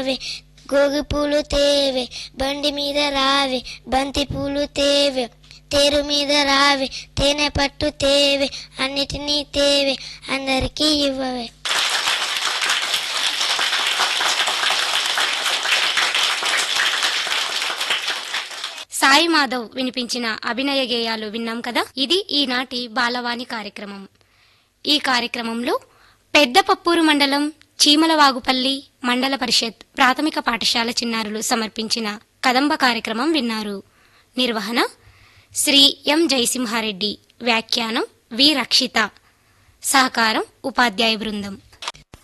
రావే గోగి పూలు తేవే బండి మీద రావే బంతి పూలు తేవే తేరు మీద రావే తేనె పట్టు తేవే అన్నిటినీ తేవే అందరికీ ఇవ్వవే సాయి మాధవ్ వినిపించిన అభినయ గేయాలు విన్నాం కదా ఇది ఈనాటి బాలవాణి కార్యక్రమం ఈ కార్యక్రమంలో పెద్దపప్పూరు మండలం చీమలవాగుపల్లి మండల పరిషత్ ప్రాథమిక పాఠశాల చిన్నారులు సమర్పించిన కదంబ కార్యక్రమం విన్నారు నిర్వహణ శ్రీ ఎం జయసింహారెడ్డి వ్యాఖ్యానం వి రక్షిత సహకారం ఉపాధ్యాయ బృందం